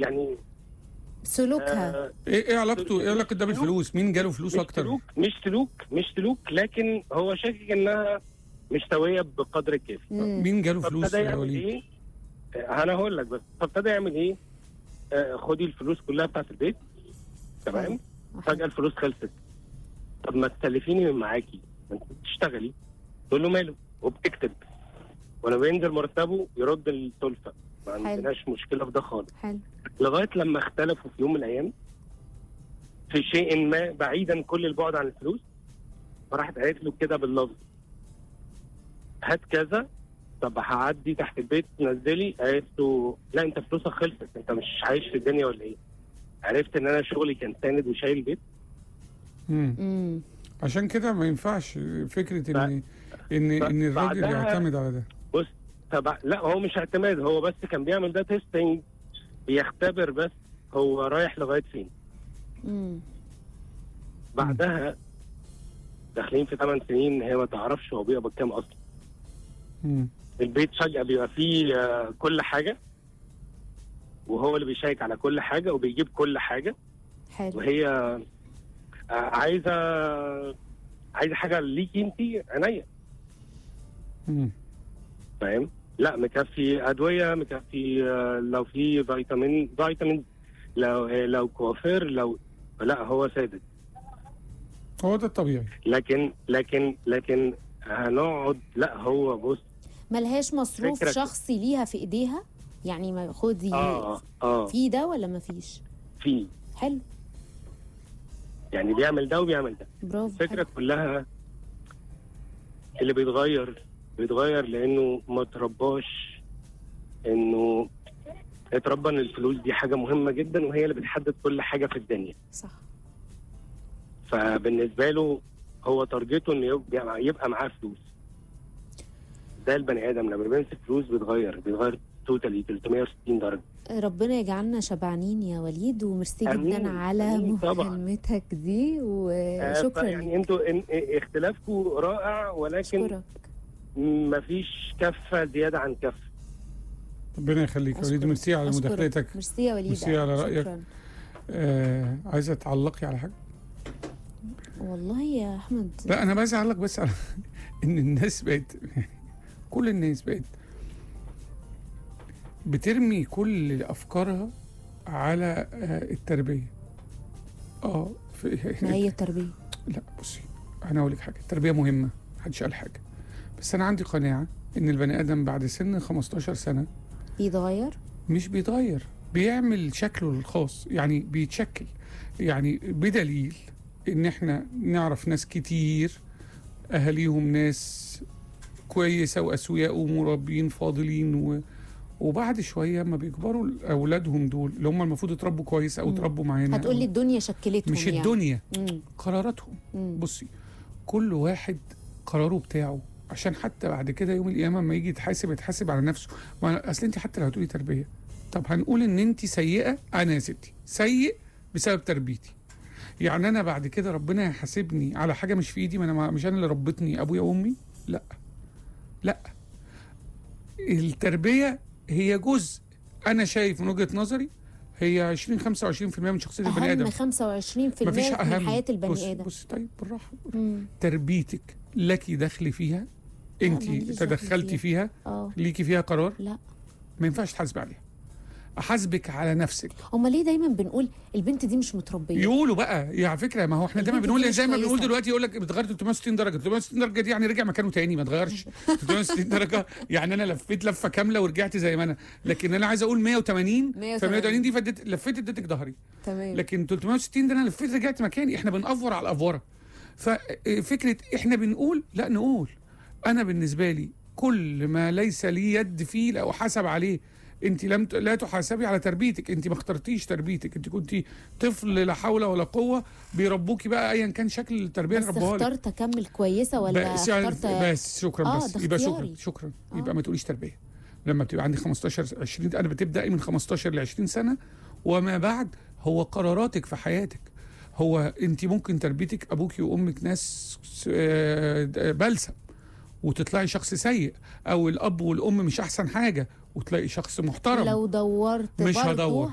يعني سلوكها آه ايه ايه علاقته ايه علاقه ده بالفلوس مين جاله فلوس مش اكتر سلوك مش سلوك مش سلوك لكن هو شاكك انها مش سويه بقدر الكافي مم. مين جاله فلوس فابتدى يا يعمل وليد ايه؟ آه، انا هقول لك بس فابتدى يعمل ايه؟ آه خدي الفلوس كلها بتاعت البيت تمام؟ فجاه الفلوس خلصت طب ما تسلفيني من معاكي ما انت بتشتغلي تقول له ماله وبتكتب ولما بينزل مرتبه يرد السلفه ما حلو. عندناش مشكله في ده خالص حلو لغايه لما اختلفوا في يوم من الايام في شيء ما بعيدا كل البعد عن الفلوس فراحت قالت له كده باللفظ هات كذا طب هعدي تحت البيت نزلي قالت له لا انت فلوسك خلصت انت مش عايش في الدنيا ولا ايه؟ عرفت ان انا شغلي كان ساند وشايل البيت مم. مم. عشان كده ما ينفعش فكره ان ان ف- ان الراجل بعدها- يعتمد على ده بص طب لا هو مش اعتماد هو بس كان بيعمل ده تيستنج بيختبر بس هو رايح لغايه فين مم. بعدها داخلين في 8 سنين هي ما تعرفش هو بيقبض كام اصلا مم. البيت فجأة بيبقى فيه آه، كل حاجة وهو اللي بيشيك على كل حاجة وبيجيب كل حاجة حلو وهي آه، عايزة عايزة حاجة ليكي انت عينيا مم. فاهم؟ لا مكفي أدوية مكفي آه، لو في فيتامين فيتامين لو آه، لو كوافير لو لا هو سادس هو ده الطبيعي لكن لكن لكن هنقعد لا هو بص ملهاش مصروف فكرة- شخصي ليها في ايديها يعني ما خدي اه اه في ده ولا ما فيش في حلو يعني بيعمل ده وبيعمل ده برافو الفكره حلو. كلها اللي بيتغير بيتغير لانه ما ترباش انه اتربى ان الفلوس دي حاجه مهمه جدا وهي اللي بتحدد كل حاجه في الدنيا صح فبالنسبه له هو تارجته انه يبقى, يبقى معاه فلوس ده البني ادم لما بيمسك فلوس بيتغير بيتغير توتالي 360 درجه ربنا يجعلنا شبعانين يا وليد وميرسي آمين. جدا على آمين طبعا. مكالمتك دي آه، وشكرا يعني لك انتوا إن- اختلافكم رائع ولكن اشكرك مفيش كفه زياده عن كفه ربنا يخليك يا وليد أشكرك. ميرسي على أشكرك. مداخلتك ميرسي يا وليد ميرسي على رأيك. شكرا. آه عايزه تعلقي على حاجه والله يا احمد لا انا بس اعلق بس على ان الناس بقت كل الناس بقت بترمي كل افكارها على آه، التربيه اه في ما هي التربيه لا بصي انا اقول لك حاجه التربيه مهمه محدش قال حاجه بس انا عندي قناعه ان البني ادم بعد سن 15 سنه بيتغير مش بيتغير بيعمل شكله الخاص يعني بيتشكل يعني بدليل ان احنا نعرف ناس كتير اهاليهم ناس كويسه واسوياء ومربين فاضلين و... وبعد شويه ما بيكبروا اولادهم دول اللي هم المفروض يتربوا كويس او مم. يتربوا معانا هتقول لي الدنيا شكلتهم مش يعني. الدنيا مم. قراراتهم مم. بصي كل واحد قراره بتاعه عشان حتى بعد كده يوم القيامه لما يجي يتحاسب يتحاسب على نفسه ما اصل انت حتى لو هتقولي تربيه طب هنقول ان انت سيئه انا يا ستي سيء بسبب تربيتي يعني انا بعد كده ربنا يحاسبني على حاجه مش في ايدي ما انا ما- مش انا اللي ربتني ابويا وامي لا لا التربيه هي جزء انا شايف من وجهه نظري هي 20 25% من شخصيه البني ادم اهم 25% من مفيش اهم حياه بص البني ادم بص طيب بالراحه مم. تربيتك لك دخل فيها انت ماليش دخل تدخلتي فيها. فيها اه ليكي فيها قرار لا ما ينفعش تحاسبي عليها احاسبك على نفسك امال ليه دايما بنقول البنت دي مش متربيه يقولوا بقى يا على فكره ما هو احنا دايما البنت بنقول دي مش زي ما بنقول كويسة. دلوقتي يقول لك بتغير 360 درجه 360 درجه دي يعني رجع مكانه تاني ما اتغيرش 360 درجه يعني انا لفيت لفه كامله ورجعت زي ما انا لكن انا عايز اقول 180 ف 180 180 دي فدت لفيت اديتك ظهري تمام لكن 360 ده انا لفيت رجعت مكاني احنا بنأفور على الافوره ففكره احنا بنقول لا نقول انا بالنسبه لي كل ما ليس لي يد فيه لا احاسب عليه انت لم ت- لا تحاسبي على تربيتك انت ما اخترتيش تربيتك انت كنت طفل لا حول ولا قوه بيربوكي بقى ايا كان شكل التربيه بس اللي ربوها لك اخترت اكمل كويسه ولا بس يعني اخترت بس شكرا آه، بس ده يبقى شكرا اختياري. شكرا آه. يبقى ما تقوليش تربيه لما بتبقى عندي 15 20 انا بتبداي من 15 ل 20 سنه وما بعد هو قراراتك في حياتك هو انت ممكن تربيتك ابوك وامك ناس آه، بلسم وتطلعي شخص سيء او الاب والام مش احسن حاجه وتلاقي شخص محترم لو دورت مش برضه هدور.